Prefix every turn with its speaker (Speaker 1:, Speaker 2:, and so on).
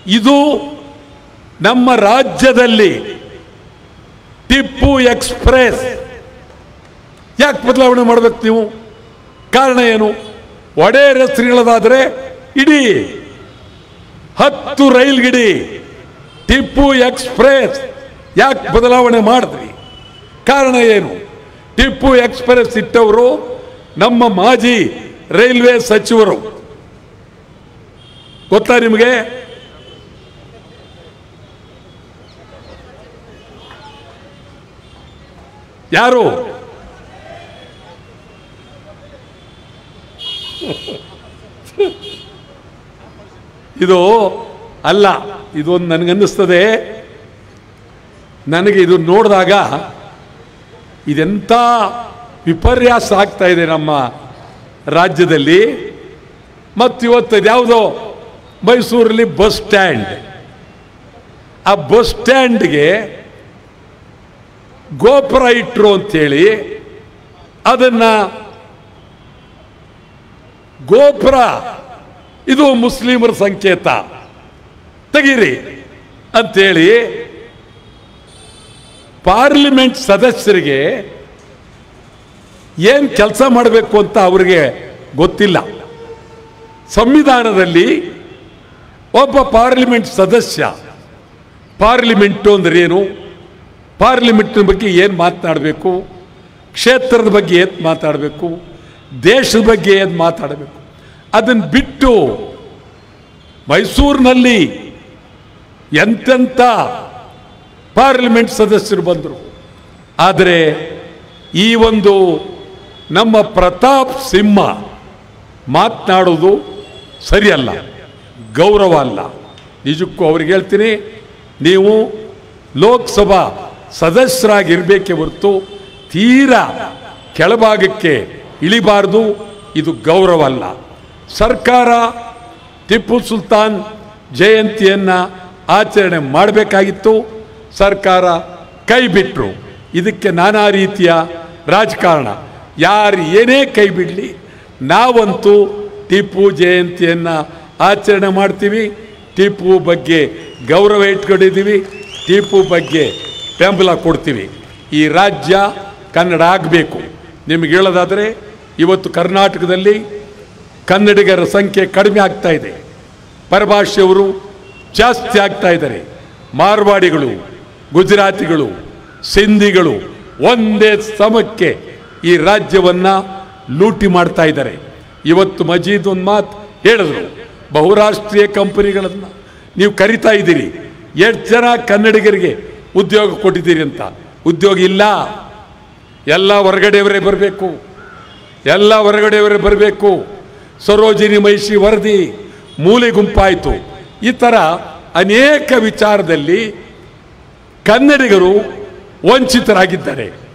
Speaker 1: ಇದು ನಮ್ಮ ರಾಜ್ಯದಲ್ಲಿ ಟಿಪ್ಪು ಎಕ್ಸ್ಪ್ರೆಸ್ ಯಾಕೆ ಬದಲಾವಣೆ ಮಾಡಬೇಕು ನೀವು ಕಾರಣ ಏನು ಒಡೆಯರ್ ಹೆಸರುಗಳದಾದರೆ ಇಡೀ ಹತ್ತು ರೈಲ್ಗಿಡಿ ಟಿಪ್ಪು ಎಕ್ಸ್ಪ್ರೆಸ್ ಯಾಕೆ ಬದಲಾವಣೆ ಮಾಡಿದ್ರಿ ಕಾರಣ ಏನು ಟಿಪ್ಪು ಎಕ್ಸ್ಪ್ರೆಸ್ ಇಟ್ಟವರು ನಮ್ಮ ಮಾಜಿ ರೈಲ್ವೆ ಸಚಿವರು ಗೊತ್ತಾ ನಿಮಗೆ ಯಾರು ಇದು ಅಲ್ಲ ಇದೊಂದು ನನಗನ್ನಿಸ್ತದೆ ನನಗೆ ಇದು ನೋಡಿದಾಗ ಇದೆಂಥ ವಿಪರ್ಯಾಸ ಆಗ್ತಾ ಇದೆ ನಮ್ಮ ರಾಜ್ಯದಲ್ಲಿ ಮತ್ತು ಇವತ್ತು ಯಾವುದೋ ಮೈಸೂರಲ್ಲಿ ಬಸ್ ಸ್ಟ್ಯಾಂಡ್ ಆ ಬಸ್ ಸ್ಟ್ಯಾಂಡ್ಗೆ ಗೋಪುರ ಇಟ್ರು ಅಂತೇಳಿ ಅದನ್ನ ಗೋಪುರ ಇದು ಮುಸ್ಲಿಮರ ಸಂಕೇತ ತೆಗೀರಿ ಅಂತೇಳಿ ಪಾರ್ಲಿಮೆಂಟ್ ಸದಸ್ಯರಿಗೆ ಏನು ಕೆಲಸ ಮಾಡಬೇಕು ಅಂತ ಅವರಿಗೆ ಗೊತ್ತಿಲ್ಲ ಸಂವಿಧಾನದಲ್ಲಿ ಒಬ್ಬ ಪಾರ್ಲಿಮೆಂಟ್ ಸದಸ್ಯ ಪಾರ್ಲಿಮೆಂಟು ಅಂದ್ರೆ ಏನು ಪಾರ್ಲಿಮೆಂಟ್ನ ಬಗ್ಗೆ ಏನು ಮಾತನಾಡಬೇಕು ಕ್ಷೇತ್ರದ ಬಗ್ಗೆ ಏನು ಮಾತಾಡಬೇಕು ದೇಶದ ಬಗ್ಗೆ ಏನು ಮಾತಾಡಬೇಕು ಅದನ್ನು ಬಿಟ್ಟು ಮೈಸೂರಿನಲ್ಲಿ ಎಂತೆಂಥ ಪಾರ್ಲಿಮೆಂಟ್ ಸದಸ್ಯರು ಬಂದರು ಆದರೆ ಈ ಒಂದು ನಮ್ಮ ಪ್ರತಾಪ್ ಸಿಂಹ ಮಾತನಾಡೋದು ಸರಿಯಲ್ಲ ಗೌರವ ಅಲ್ಲ ನಿಜಕ್ಕೂ ಅವ್ರಿಗೆ ಹೇಳ್ತೀನಿ ನೀವು ಲೋಕಸಭಾ ಸದಸ್ಯರಾಗಿರ್ಬೇಕೇ ಹೊರತು ತೀರಾ ಕೆಳಭಾಗಕ್ಕೆ ಇಳಿಬಾರ್ದು ಇದು ಗೌರವ ಅಲ್ಲ ಸರ್ಕಾರ ಟಿಪ್ಪು ಸುಲ್ತಾನ್ ಜಯಂತಿಯನ್ನು ಆಚರಣೆ ಮಾಡಬೇಕಾಗಿತ್ತು ಸರ್ಕಾರ ಕೈ ಬಿಟ್ಟರು ಇದಕ್ಕೆ ನಾನಾ ರೀತಿಯ ರಾಜಕಾರಣ ಯಾರು ಏನೇ ಕೈ ಬಿಡಲಿ ನಾವಂತೂ ಟಿಪ್ಪು ಜಯಂತಿಯನ್ನು ಆಚರಣೆ ಮಾಡ್ತೀವಿ ಟಿಪ್ಪು ಬಗ್ಗೆ ಗೌರವ ಇಟ್ಕೊಂಡಿದ್ದೀವಿ ಟಿಪ್ಪು ಬಗ್ಗೆ ಬೆಂಬಲ ಕೊಡ್ತೀವಿ ಈ ರಾಜ್ಯ ಕನ್ನಡ ಆಗಬೇಕು ನಿಮಗೆ ಹೇಳೋದಾದರೆ ಇವತ್ತು ಕರ್ನಾಟಕದಲ್ಲಿ ಕನ್ನಡಿಗರ ಸಂಖ್ಯೆ ಕಡಿಮೆ ಆಗ್ತಾ ಇದೆ ಪರಭಾಷೆಯವರು ಜಾಸ್ತಿ ಆಗ್ತಾ ಇದ್ದಾರೆ ಮಾರ್ವಾಡಿಗಳು ಗುಜರಾತಿಗಳು ಸಿಂಧಿಗಳು ಒಂದೇ ಸಮಕ್ಕೆ ಈ ರಾಜ್ಯವನ್ನು ಲೂಟಿ ಮಾಡ್ತಾ ಇದ್ದಾರೆ ಇವತ್ತು ಮಜೀದ್ ಒಂದು ಮಾತು ಹೇಳಿದ್ರು ಬಹುರಾಷ್ಟ್ರೀಯ ಕಂಪನಿಗಳನ್ನು ನೀವು ಕರಿತಾ ಇದ್ದೀರಿ ಎಷ್ಟು ಜನ ಕನ್ನಡಿಗರಿಗೆ ಉದ್ಯೋಗ ಕೊಟ್ಟಿದ್ದೀರಿ ಅಂತ ಉದ್ಯೋಗ ಇಲ್ಲ ಎಲ್ಲ ಹೊರಗಡೆಯವರೇ ಬರಬೇಕು ಎಲ್ಲ ಹೊರಗಡೆಯವರೇ ಬರಬೇಕು ಸರೋಜಿನಿ ಮಹಿಷಿ ವರದಿ ಮೂಲೆ ಗುಂಪಾಯಿತು ಈ ಥರ ಅನೇಕ ವಿಚಾರದಲ್ಲಿ ಕನ್ನಡಿಗರು ವಂಚಿತರಾಗಿದ್ದಾರೆ